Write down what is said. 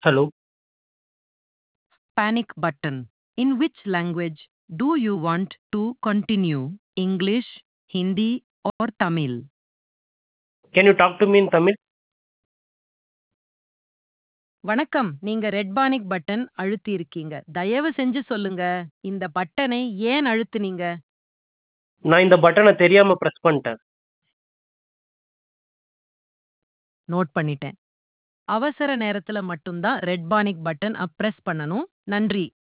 Hello. Panic button. In which language do you want to continue? English, Hindi, or Tamil? Can you talk to me in Tamil? வணக்கம் நீங்க red panic button அழுத்தி இருக்கீங்க தயவு செஞ்சு சொல்லுங்க இந்த பட்டனை ஏன் அழுத்துனீங்க நான் இந்த பட்டனை தெரியாம பிரஸ் பண்ணிட்டேன் நோட் பண்ணிட்டேன் அவசர நேரத்துல மட்டும்தான் ரெட் பானிக் பட்டன் பிரஸ் பண்ணணும் நன்றி